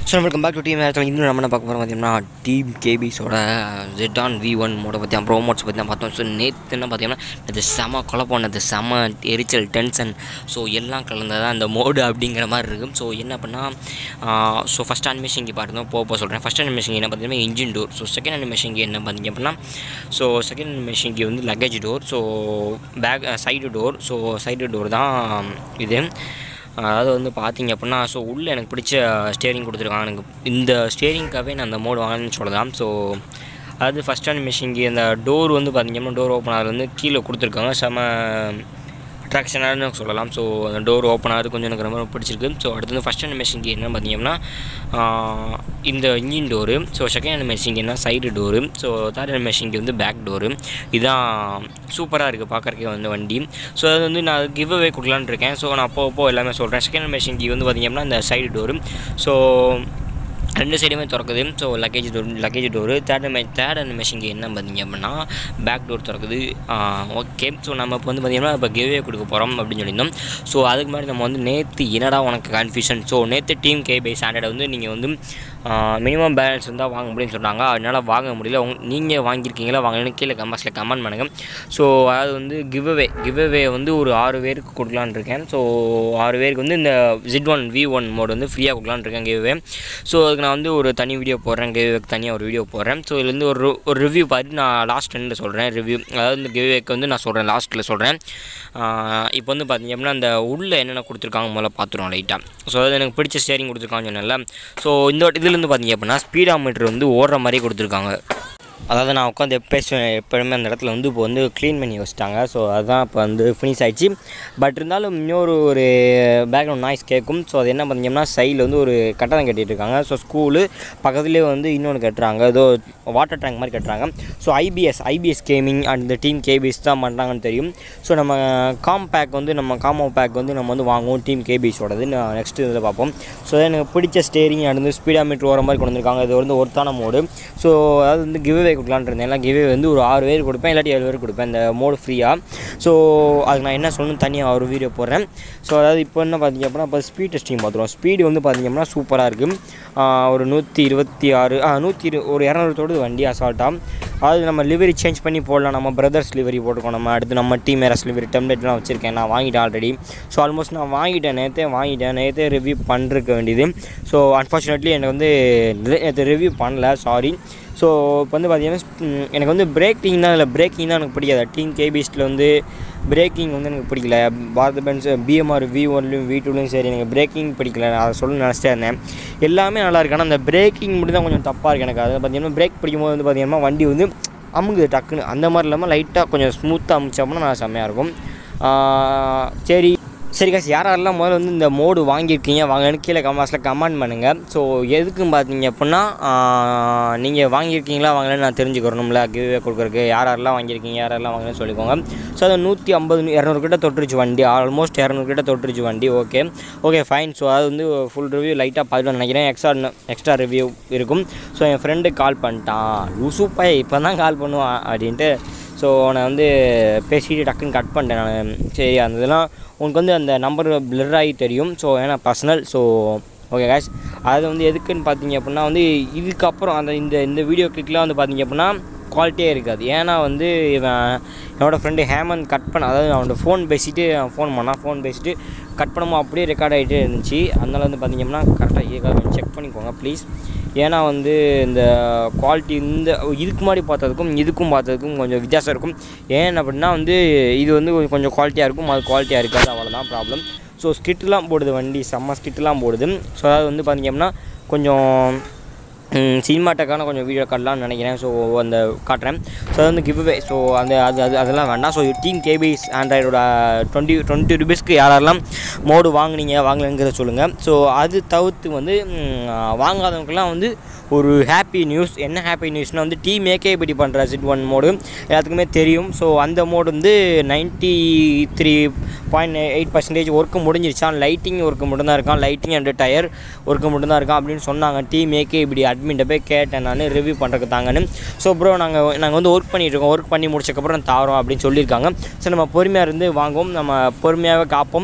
so welcome back to team நேரத்தில் இன்னும் நம்ம என்ன பார்க்க போகிறோம் பார்த்தீங்கன்னா டீம் கேபிஸோட ஜெட் ஆன் வி ஒன் மோட பற்றி ப்ரோ மோட்ஸ் பற்றி தான் பார்த்தோம் ஸோ நேற்று என்ன பார்த்தீங்கன்னா அது செம குழப்பம் அது செம எரிச்சல் டென்ஷன் ஸோ எல்லாம் கலந்ததான் அந்த மோடு அப்படிங்கிற மாதிரி இருக்கும் ஸோ என்ன பண்ணால் ஸோ ஃபஸ்ட் அனிமேஷன் பார்த்தோம் போக போக சொல்கிறேன் ஃபஸ்ட் அனிமேஷன் என்ன பார்த்தீங்கன்னா engine door so second animation என்ன பார்த்தீங்க அப்படின்னா ஸோ செகண்ட் அனிமேஷன் வந்து luggage door so back side door so side door தான் இது அதாவது வந்து பார்த்தீங்க அப்படின்னா ஸோ உள்ளே எனக்கு பிடிச்ச ஸ்டேரிங் கொடுத்துருக்காங்க எனக்கு இந்த ஸ்டேரிங்க்காகவே நான் அந்த மோடு வாங்கணும்னு சொல்லலாம் ஸோ அதாவது ஃபஸ்ட் அனிமேஷனுக்கு இந்த டோர் வந்து பார்த்தீங்கன்னா டோர் ஓப்பன் ஆகிறது வந்து கீழே கொடுத்துருக்காங்க செம அட்ராக்ஷனானு சொல்லலாம் ஸோ அந்த டோர் ஓப்பன் ஆகிறது கொஞ்சம் எனக்கு ரொம்ப பிடிச்சிருக்கு ஸோ அடுத்து வந்து ஃபஸ்ட் அனிமேஷனுக்கு என்ன பார்த்தீங்கன்னா ஆஹ், இந்த இன்ஜின் டோரு ஸோ செகண்ட் அனிமேஷனுக்கு என்ன சைடு டோரு ஸோ தேர்ட் அனிமேஷனுக்கு வந்து பேக் டோரு இதான் சூப்பராக இருக்குது பார்க்குறக்கே வந்து வண்டி ஸோ அது வந்து நான் கிவ் அவே கொடுக்கலான்னு இருக்கேன் ஸோ நான் அப்போ அப்போ எல்லாமே சொல்கிறேன் செகண்ட் அனிமேஷனுக்கு வந்து பார்த்தீங்கன்னா இந்த சைடு டோரு ஸோ ரெண்டு சைடுமே திறக்குது so luggage door luggage door third அனிமே தேர்ட் அனிமேஷனுக்கு என்ன பார்த்தீங்க அப்படின்னா பேக் டோர் திறக்குது ஓகே ஸோ நம்ம இப்போ வந்து பார்த்தீங்கன்னா இப்போ கிவ்வே கொடுக்க போகிறோம் அப்படின்னு சொல்லியிருந்தோம் ஸோ அதுக்கு மாதிரி நம்ம வந்து நேற்று என்னடா உனக்கு கன்ஃபியூஷன் ஸோ நேற்று டீம் கே பை ஸ்டாண்டர்டை வந்து நீங்கள் வந்து மினிமம் பேலன்ஸ் இருந்தால் வாங்க முடியும்னு சொன்னாங்க அதனால் வாங்க முடியல உங்க நீங்கள் வாங்கியிருக்கீங்களா வாங்கலன்னு கீழே கமெண்ட்ஸில் கமெண்ட் பண்ணுங்கள் ஸோ அதாவது வந்து கிவ் அவே கிவ் அவே வந்து ஒரு ஆறு பேருக்கு கொடுக்கலான்னு இருக்கேன் ஸோ ஆறு பேருக்கு வந்து இந்த jet one V one mode வந்து ஃப்ரீயாக கொடுக்கலான்னு இருக்கேன் கிவ் அவே ஸோ அதுக்கு நான் வந்து ஒரு தனி வீடியோ போடுறேன் கிவ்வேக்கு தனியாக ஒரு வீடியோ போடுறேன் ஸோ இதுலேருந்து ஒரு ஒரு ரிவ்யூ பார்த்து நான் லாஸ்ட் எண்டில் சொல்கிறேன் ரிவ்யூ அதாவது இந்த கிவ்வேக்கு வந்து நான் சொல்கிறேன் லாஸ்ட்டில் சொல்கிறேன் இப்போ வந்து பார்த்தீங்க அப்படின்னா அந்த உள்ளே என்னென்ன கொடுத்துருக்காங்க முதல்ல பார்த்துருவோம் லைட்டாக ஸோ அதாவது எனக்கு பிடிச்ச ஸ்டேரிங் கொடுத்துருக்காங்கன்னு சொன்னேன்ல ஸோ இந்த வாட்டி இதுலேருந்து பார்த்தீங்க அப்படின்னா ஸ்பீடா மீட்டர் வந்து ஓடுற மாதிரி கொடுத்துருக்காங்க அதாவது நான் உட்காந்து பேசுவேன் எப்போயுமே அந்த இடத்துல வந்து இப்போ வந்து க்ளீன் பண்ணி வச்சுட்டாங்க ஸோ அதுதான் இப்போ வந்து ஃபினிஷ் ஆயிடுச்சு பட் இருந்தாலும் இன்னொரு ஒரு பேக்ரவுண்ட் நாய்ஸ் கேட்கும் ஸோ அது என்ன பார்த்தீங்கன்னா சைடில் வந்து ஒரு கட்டடம் கட்டிட்டு இருக்காங்க ஸோ ஸ்கூலு பக்கத்துலேயே வந்து இன்னொன்று கட்டுறாங்க ஏதோ வாட்டர் டேங்க் மாதிரி கட்டுறாங்க so IPS IPS gaming and இந்த டீம் கேபிஎஸ் தான் பண்ணுறாங்கன்னு தெரியும் ஸோ நம்ம காம் பேக் வந்து நம்ம காமோ பேக் வந்து நம்ம வந்து வாங்குவோம் டீம் கேபிஎஸோடது நான் நெக்ஸ்ட் இதில் பார்ப்போம் ஸோ எனக்கு பிடிச்ச ஸ்டேரிங் வந்து ஸ்பீடா மீட்டர் ஓர மாதிரி கொண்டு வந்திருக்காங்க இது வந்து ஒருத்தான மோடு ஸோ அதாவது வந்து கிவ்வே கொடுக்கலான்னு இருந்தேன் எல்லாம் கிவ்வே வந்து ஒரு ஆறு பேர் கொடுப்பேன் இல்லாட்டி ஏழு பேர் கொடுப்பேன் இந்த மோடு ஃப்ரீயாக ஸோ அதுக்கு நான் என்ன சொல்லணும் தனியாக ஒரு வீடியோ போடுறேன் ஸோ அதாவது இப்போ என்ன பார்த்தீங்க அப்படின்னா இப்போ ஸ்பீட் டெஸ்டிங் பார்த்துருவோம் ஸ்பீடு வந்து பார்த்தீங்க அப்படின்னா சூப்பராக இருக்குது ஒரு நூற்றி இருபத்தி ஆறு ஆ நூற்றி இரு ஒரு இரநூறுத்தோடு வண்டி அசால்ட்டாக அது நம்ம லிவரி சேஞ்ச் பண்ணி போடலாம் நம்ம பிரதர்ஸ் லிவரி போட்டுக்கோம் நம்ம அடுத்து நம்ம டீம் மேரஸ் லிவரி டெம்ப்ளேட்லாம் வச்சுருக்கேன் நான் வாங்கிட்டேன் ஆல்ரெடி ஸோ ஆல்மோஸ்ட் நான் வாங்கிட்டேன் நேற்றே வாங்கிட்டேன் நேற்றே ரிவ்யூ பண்ணிருக்க வேண்டியது ஸோ அன்ஃபார்ச்சுனேட்லி எனக்கு வந்து நேற்று ரிவ்யூ பண்ணல சாரி ஸோ இப்போ வந்து பார்த்தீங்கன்னா ம், எனக்கு வந்து பிரேக்கிங் தான் இல்லை பிரேக்கிங் தான் எனக்கு பிடிக்காது டீம் கேபிஸ்டில் வந்து பிரேக்கிங் வந்து எனக்கு பிடிக்கல பாரத் பென்ஸ் பிஎம்ஆர் வி ஒன்லையும் வி டூலையும் சரி எனக்கு பிரேக்கிங் பிடிக்கல நான் அதை சொல்ல நினச்சிட்டே இருந்தேன் எல்லாமே நல்லா இருக்கு ஆனால் அந்த பிரேக்கிங் மட்டும் தான் கொஞ்சம் தப்பாக இருக்குது எனக்கு அது பார்த்தீங்கன்னா பிரேக் பிடிக்கும்போது வந்து பார்த்தீங்கன்னா வண்டி வந்து அமுங்குது டக்குன்னு அந்த மாதிரி இல்லாமல் லைட்டாக கொஞ்சம் ஸ்மூத்தாக அமுச்சோம்னா நான் செம்மையாக இருக்கும் ஆஹ் சரி சரி காசு யார் யாரெல்லாம் முதல்ல வந்து இந்த மோடு வாங்கியிருக்கீங்க வாங்கன்னு கீழே கமெண்ட்ஸில் கமெண்ட் பண்ணுங்கள் ஸோ எதுக்கும் பார்த்தீங்க அப்படின்னா நீங்கள் வாங்கியிருக்கீங்களா வாங்கலன்னு நான் தெரிஞ்சுக்கிறணும்ல கிவ்வே கொடுக்குறக்கு யார் யாரெல்லாம் வாங்கியிருக்கீங்க யார் யாரெல்லாம் வாங்கலன்னு சொல்லிக்கோங்க ஸோ அது நூற்றி ஐம்பது இரநூறு கிட்ட தொட்டுருச்சு வண்டி ஆல்மோஸ்ட் இரநூறு கிட்ட தொட்டுருச்சு வண்டி ஓகே ஓகே ஃபைன் ஸோ அது வந்து ஃபுல் ரிவ்யூ லைட்டாக பார்த்துட்டு நினைக்கிறேன் எக்ஸ்ட்ரா எக்ஸ்ட்ரா ரிவ்யூ இருக்கும் ஸோ என் ஃப்ரெண்டு கால் பண்ணிட்டான் லூசூப்பாய் இப்போ தான் கால் பண்ணுவான் அப்படின்ட்டு ஸோ நான் வந்து பேசிட்டு டக்குன்னு கட் பண்ணிட்டேன் நான் சரி அந்த இதெல்லாம் உனக்கு வந்து அந்த நம்பர் blur ஆகி தெரியும் ஸோ ஏன்னா பர்சனல் ஸோ ஓகே guys அது வந்து எதுக்குன்னு பார்த்தீங்க அப்படின்னா வந்து இதுக்கப்புறம் அந்த இந்த இந்த வீடியோ கிளிக்லாம் வந்து பார்த்தீங்க அப்படின்னா குவாலிட்டியே இருக்காது ஏன்னா வந்து இவன் என்னோடய ஃப்ரெண்டு ஹேமந்த் கட் பண்ண அதாவது அவனோட ஃபோன் பேசிட்டு அவன் ஃபோன் பண்ணான் ஃபோன் பேசிட்டு கட் பண்ணும்போது அப்படியே ரெக்கார்ட் ஆகிட்டே இருந்துச்சு அதனால் வந்து பார்த்தீங்கன்னா கரெக்டாக இதுக்காக செக் பண்ணிக்கோங்க ப்ளீஸ் ஏன்னா வந்து இந்த குவாலிட்டி இந்த இதுக்கு முன்னாடி பார்த்ததுக்கும் இதுக்கும் பார்த்ததுக்கும் கொஞ்சம் வித்தியாசம் இருக்கும் ஏன் அப்படின்னா வந்து இது வந்து கொஞ்சம் கொஞ்சம் குவாலிட்டியாக இருக்கும் அது குவாலிட்டியாக இருக்காது அவ்வளோதான் ப்ராப்ளம் ஸோ ஸ்கிட்லாம் போடுது வண்டி செம்ம ஸ்கிட்லாம் போடுது ஸோ அதாவது வந்து பார்த்தீங்க அப்படின்னா கொஞ்சம் சினிமாட்டக்கான கொஞ்சம் வீடியோ காட்டலாம்னு நினைக்கிறேன் ஸோ அந்த காட்டுறேன் ஸோ அது வந்து கிவ்வே ஸோ அந்த அது அது அதெல்லாம் வேண்டாம் ஸோ டீம் கேபிஸ் ஆண்ட்ராய்டோட டுவெண்ட்டி டுவெண்ட்டி ருபீஸ்க்கு யாரெல்லாம் மோடு வாங்குனீங்க வாங்கலைங்கிறத சொல்லுங்கள் ஸோ அது தவிர்த்து வந்து ம், வாங்காதவங்களுக்குலாம் வந்து ஒரு ஹாப்பி நியூஸ் என்ன ஹாப்பி நியூஸ்னால் வந்து டீம் ஏகே இப்படி பண்ணுற சிட் ஒன் மோடு எல்லாத்துக்குமே தெரியும் ஸோ அந்த மோடு வந்து ninety three point eight percentage work முடிஞ்சிருச்சான் லைட்டிங் ஒர்க்கு மட்டும்தான் இருக்கான் லைட்டிங் அண்ட் டயர் ஒர்க்கு மட்டும்தான் இருக்கான் அப்படின்னு சொன்னாங்க டீம் ஏகே இப்படி அட்மின்ட்ட போய் கேட்டேன் நான் ரிவ்யூ பண்ணுறதுக்கு தாங்கன்னு ஸோ ப்ரோ நாங்கள் நாங்கள் வந்து ஒர்க் பண்ணிட்டு இருக்கோம் ஒர்க் பண்ணி முடிச்சக்கப்புறம் தாரோம் அப்படின்னு சொல்லியிருக்காங்க ஸோ நம்ம பொறுமையாக இருந்து வாங்குவோம் நம்ம பொறுமையாகவே காப்போம்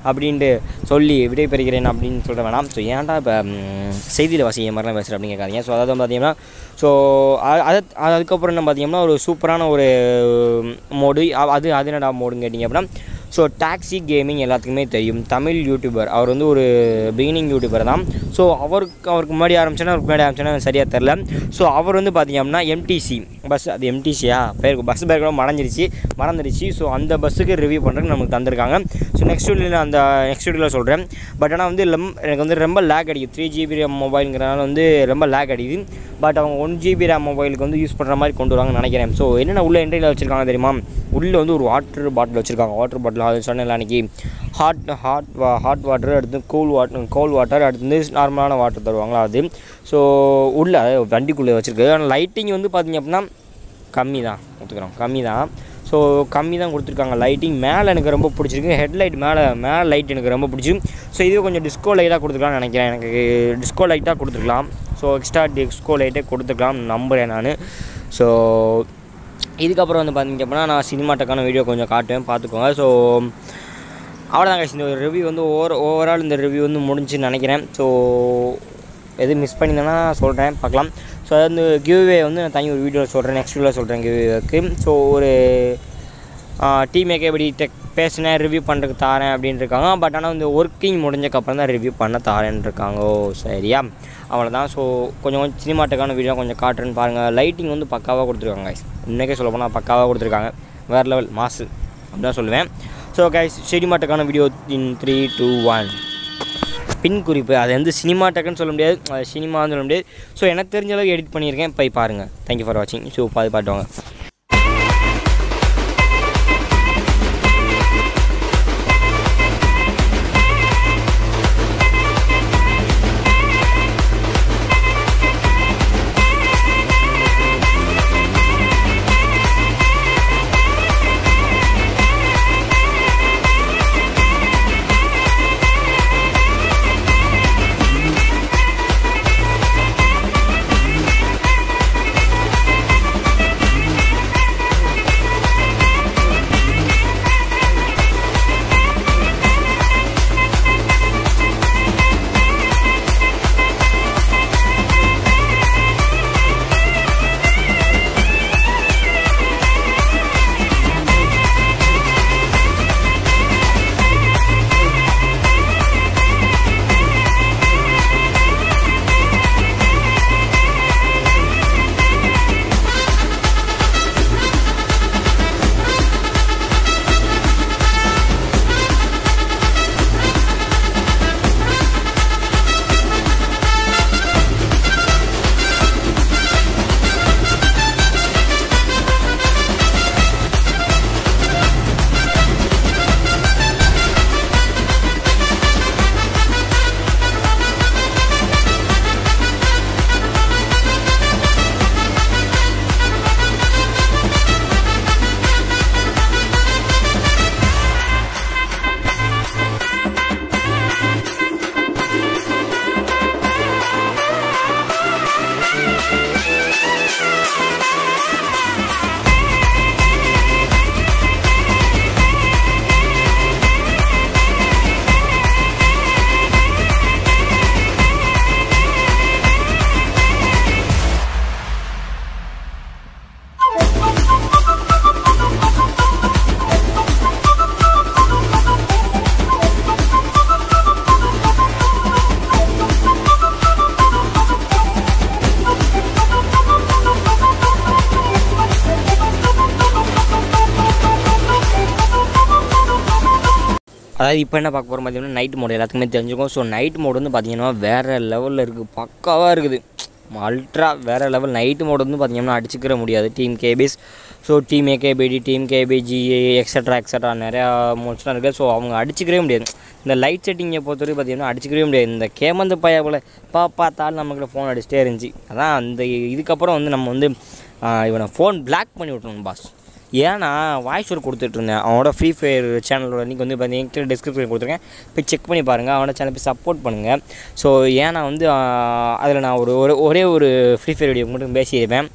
அப்படின்ட்டு சொல்லி விடைபெறுகிறேன் அப்படின்னு சொல்ல வேணாம் ஸோ ஏன்டா இப்போ செய்தியில் வாசிக்க மாதிரிலாம் பேசுகிறேன் அப்படின்னு கேட்காதீங்க ஸோ அதாவது பார்த்தீங்கன்னா ஸோ அது அதுக்கப்புறம் என்ன பார்த்தீங்கன்னா ஒரு சூப்பரான ஒரு மோடு அது அது என்னடா மோடுன்னு கேட்டிங்க அப்படின்னா ஸோ டாக்ஸி கேமிங் எல்லாத்துக்குமே தெரியும் தமிழ் யூடியூபர் அவர் வந்து ஒரு பிகினிங் யூடியூபர் தான் ஸோ அவருக்கு அவருக்கு முன்னாடி ஆரம்பிச்சேன்னா அவருக்கு முன்னாடி ஆரம்பிச்சேன்னா சரியாக தெரில ஸோ அவர் வந்து பார்த்தீங்க அப்படின்னா எம்டிசி பஸ் அது எம்டிசியா பேருக்கு பஸ் பேர் கூட மறந்துருச்சு மறந்துடுச்சு ஸோ அந்த பஸ்ஸுக்கு ரிவ்யூ பண்ணுறதுக்கு நமக்கு தந்திருக்காங்க ஸோ நெக்ஸ்ட் வீடியோவில் அந்த நெக்ஸ்ட் வீடியோவில் சொல்கிறேன் பட் ஆனால் வந்து லம் எனக்கு வந்து ரொம்ப லேக் அடிக்குது த்ரீ ஜிபி ரேம் மொபைலுங்கிறனால வந்து ரொம்ப லேக் அடிக்குது பட் அவங்க ஒன் ஜிபி ரேம் மொபைலுக்கு வந்து யூஸ் பண்ணுற மாதிரி கொண்டு வருவாங்கன்னு நினைக்கிறேன் ஸோ என்னென்ன உள்ள என்ட்ரியில் வச்சுருக்காங்க தெரியுமா உள்ளே வந்து ஒரு வாட்டர் பாட்டில் வச்சுருக்காங்க வாட்டர் பாட்டில் அது சொன்னேன் அன்றைக்கி ஹாட் ஹாட் வா ஹாட் வாட்டர் அடுத்து கூல் வாட்டர் கோல் வாட்டர் அடுத்து வந்து நார்மலான வாட்டர் தருவாங்களா அது ஸோ உள்ள வண்டிக்குள்ளே வச்சுருக்கு ஆனால் லைட்டிங் வந்து பார்த்திங்க அப்படின்னா கம்மி தான் ஒத்துக்கிறோம் கம்மி தான் ஸோ கம்மி தான் கொடுத்துருக்காங்க லைட்டிங் மேலே எனக்கு ரொம்ப பிடிச்சிருக்கு ஹெட்லைட் மேலே மேலே லைட் எனக்கு ரொம்ப பிடிச்சிருக்கு ஸோ இதுவே கொஞ்சம் டிஸ்கோ லைட்டாக கொடுத்துருக்கலாம்னு நினைக்கிறேன் எனக்கு டிஸ்கோ லைட்டாக கொடுத்துருக்கலாம் ஸோ எக்ஸ்ட்ரா டிஸ்கோ லைட்டே கொடுத்துருக்கலாம் நம்புகிறேன் நான் ஸோ இதுக்கப்புறம் வந்து பார்த்திங்க அப்படின்னா நான் சினிமாட்டக்கான வீடியோ கொஞ்சம் காட்டுவேன் பார்த்துக்கோங்க ஸோ அவ்வளோதாங்க இந்த ரிவ்யூ வந்து ஓவர் ஓவரால் இந்த ரிவ்யூ வந்து முடிஞ்சுன்னு நினைக்கிறேன் ஸோ எது மிஸ் பண்ணியிருந்தேன்னா சொல்கிறேன் பார்க்கலாம் ஸோ அதாவது வந்து கிவ்வே வந்து நான் தனி ஒரு வீடியோவில் சொல்கிறேன் நெக்ஸ்ட் வீடியோவில் சொல்கிறேன் கிவ்வேக்கு ஸோ ஒரு டீம் எப்படி டெக் பேசினேன் ரிவ்யூ பண்ணுறதுக்கு தாரேன் அப்படின்னு இருக்காங்க பட் ஆனால் வந்து ஒர்க்கிங் முடிஞ்சக்கப்புறம் தான் ரிவ்யூ பண்ண தாரேன்னு இருக்காங்க ஓ சரியா அவ்வளோதான் ஸோ கொஞ்சம் கொஞ்சம் சினிமாட்டக்கான வீடியோ கொஞ்சம் காட்டுறேன்னு பாருங்கள் லைட்டிங் வந்து பக்காவாக கொடுத்துருக்காங்க கைஸ் இன்றைக்கே சொல்ல போனால் பக்காவாக கொடுத்துருக்காங்க வேறு லெவல் மாசு அப்படின்னு தான் சொல்லுவேன் ஸோ கைஸ் சினிமாட்டக்கான video in three two one பின் குறிப்பு அது வந்து சினிமா டக்குன்னு சொல்ல முடியாது அது சினிமான்னு சொல்ல முடியாது ஸோ எனக்கு தெரிஞ்ச அளவுக்கு எடிட் பண்ணியிருக்கேன் போய் பாருங்கள் தேங்க்யூ ஃபார் வாட்சிங் ஸோ பாது பாட்டுவாங்க அதாவது இப்போ என்ன பார்க்க போகிறோம் பார்த்தீங்கன்னா நைட் மோடு எல்லாத்துக்குமே தெரிஞ்சுக்கும் ஸோ நைட் மோடு வந்து பார்த்தீங்கன்னா வேறு லெவலில் இருக்குது பக்காவாக இருக்குது அல்ட்ரா வேறு லெவல் நைட்டு மோடு வந்து பார்த்தீங்கன்னா அடிச்சுக்கிற முடியாது team KBS so team AKBD team KBG extra extra நிறையா மோட்ஸ்லாம் இருக்குது ஸோ அவங்க அடிச்சுக்கவே முடியாது இந்த லைட் செட்டிங்கை பொறுத்தவரைக்கும் பார்த்தீங்கன்னா அடிச்சுக்கவே முடியாது இந்த கேமந்து பையா போல் பா பார்த்தாலும் நம்மக்கிட்ட ஃபோன் அடிச்சிட்டே இருந்துச்சு அதான் அந்த இதுக்கப்புறம் வந்து நம்ம வந்து ஆஹ், இவனை ஃபோன் பிளாக் பண்ணி விட்டணும் பாஸ் ஏன்னா வாய்ஸ் ஒரு கொடுத்துட்டு இருந்தேன் அவனோட ஃப்ரீ ஃபயர் சேனலோட லிங்க் வந்து பார்த்தீங்கன்னா டிஸ்கிரிப்ஷன் கொடுத்துருக்கேன் போய் செக் பண்ணி பாருங்கள் அவனோட சேனல் போய் சப்போர்ட் பண்ணுங்கள் ஸோ ஏன்னா வந்து அதில் நான் ஒரு ஒரு ஒரே ஒரு ஃப்ரீ ஃபயர் வீடியோ மட்டும் பேசியிருப்பேன்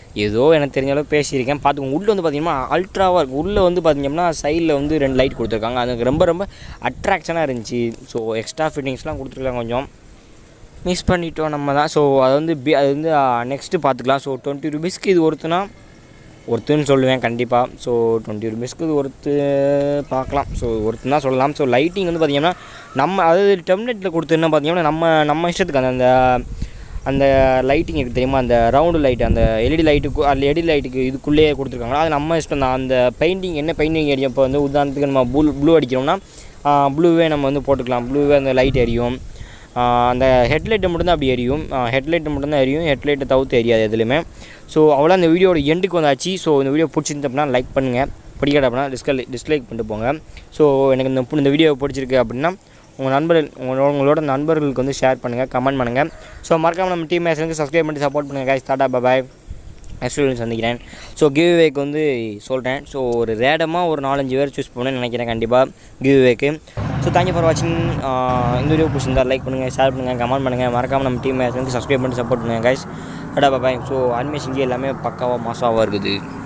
ஏதோ எனக்கு தெரிஞ்ச அளவு பேசியிருக்கேன் பார்த்துக்கோங்க உள்ளே வந்து பார்த்தீங்கன்னா அல்ட்ராவாக இருக்குது உள்ளே வந்து பார்த்தீங்கன்னா சைடில் வந்து ரெண்டு லைட் கொடுத்துருக்காங்க அது ரொம்ப ரொம்ப அட்ராக்ஷனாக இருந்துச்சு ஸோ எக்ஸ்ட்ரா ஃபிட்டிங்ஸ்லாம் கொடுத்துருக்காங்க கொஞ்சம் மிஸ் பண்ணிட்டோம் நம்ம தான் ஸோ அது வந்து பி அது வந்து நெக்ஸ்ட்டு பார்த்துக்கலாம் ஸோ டுவெண்ட்டி ருபீஸ்க்கு இது ஒருத்துனா ஒருத்துன்னு சொல்லுவேன் கண்டிப்பாக ஸோ டுவெண்ட்டி ருபீஸ்க்கு இது ஒருத்து பார்க்கலாம் ஸோ ஒருத்துன்னு தான் சொல்லலாம் ஸோ லைட்டிங் வந்து பார்த்திங்கன்னா நம்ம அதாவது டெம்லெட்டில் கொடுத்துருந்தா பார்த்தீங்கன்னா நம்ம நம்ம இஷ்டத்துக்கு அந்த அந்த அந்த லைட்டிங் இருக்குது தெரியுமா அந்த ரவுண்டு லைட் அந்த எல்இடி லைட்டுக்கு அந்த எல்இடி லைட்டுக்கு இதுக்குள்ளேயே கொடுத்துருக்காங்களா அது நம்ம இஷ்டம் தான் அந்த பெயிண்டிங் என்ன பெயிண்டிங் எரியும் இப்போ வந்து உதாரணத்துக்கு நம்ம ப்ளூ ப்ளூ அடிக்கிறோம்னா ப்ளூவே நம்ம வந்து போட்டுக்கலாம் ப்ளூவே அந்த லைட் எரியும் ஆஹ் அந்த ஹெட்லைட்டை மட்டும்தான் அப்படி எரியும் ஹெட்லைட்டு மட்டும்தான் எரியும் ஹெட்லைட்டை தவிர்த்து எரியாது எதுலையுமே ஸோ அவ்வளோ அந்த வீடியோட எண்டுக்கு வந்தாச்சு ஸோ இந்த வீடியோ பிடிச்சிருந்து அப்படின்னா லைக் பண்ணுங்கள் பிடிக்காது அப்படின்னா டிஸ்கல் டிஸ்லைக் பண்ணிட்டு போங்க ஸோ எனக்கு இந்த இந்த வீடியோ பிடிச்சிருக்கு அப்படின்னா உங்கள் நண்பர்கள் உங்களோட உங்களோட நண்பர்களுக்கு வந்து ஷேர் பண்ணுங்கள் கமெண்ட் பண்ணுங்கள் ஸோ மறக்காமல் நம்ம டீம் மேட்ச்க்கு சப்ஸ்கிரைப் பண்ணி சப்போர்ட் பண்ணுங்கள் guys tata bye next video சந்திக்கிறேன் ஸோ கிவ் வேக்கு வந்து சொல்கிறேன் ஸோ ஒரு ரேடமாக ஒரு நாலஞ்சு பேர் சூஸ் பண்ணணும்னு நினைக்கிறேன் கண்டிப்பாக கிவ் வேக்கு ஸோ தேங்க்யூ ஃபார் வாட்சிங் இந்த வீடியோ பிடிச்சிருந்தா லைக் பண்ணுங்கள் ஷேர் பண்ணுங்கள் கமெண்ட் பண்ணுங்கள் மறக்காமல் நம்ம டீம் மேட்ச் வந்து சப்ஸ்கிரைப் பண்ணி சப்போர்ட் பண்ணுங்கள் guys tata bye so animation எல்லாமே பக்காவாக மாசாவாக இருக்குது